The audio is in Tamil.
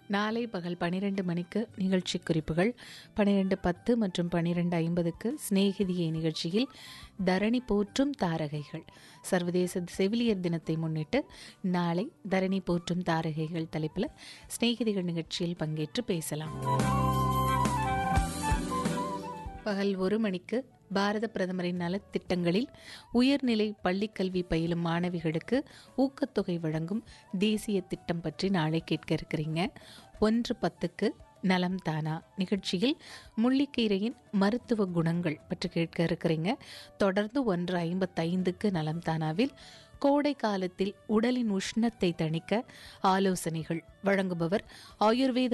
நாளை பகல் பனிரெண்டு மணிக்கு நிகழ்ச்சி குறிப்புகள் பனிரெண்டு பத்து மற்றும் பனிரெண்டு ஐம்பதுக்கு சிநேகிதியை நிகழ்ச்சியில் தரணி போற்றும் தாரகைகள் சர்வதேச செவிலியர் தினத்தை முன்னிட்டு நாளை தரணி போற்றும் தாரகைகள் தலைப்பில் சிநேகிதிகள் நிகழ்ச்சியில் பங்கேற்று பேசலாம் பகல் ஒரு மணிக்கு பாரத பிரதமரின் நலத்திட்டங்களில் உயர்நிலை பள்ளிக்கல்வி பயிலும் மாணவிகளுக்கு ஊக்கத்தொகை வழங்கும் தேசிய திட்டம் பற்றி நாளை கேட்க இருக்கிறீங்க ஒன்று பத்துக்கு நலம் தானா நிகழ்ச்சியில் முள்ளிக்கீரையின் மருத்துவ குணங்கள் பற்றி கேட்க இருக்கிறீங்க தொடர்ந்து ஒன்று ஐம்பத்தைந்துக்கு நலம் தானாவில் கோடை காலத்தில் உடலின் உஷ்ணத்தை தணிக்க ஆலோசனைகள் வழங்குபவர் ஆயுர்வேத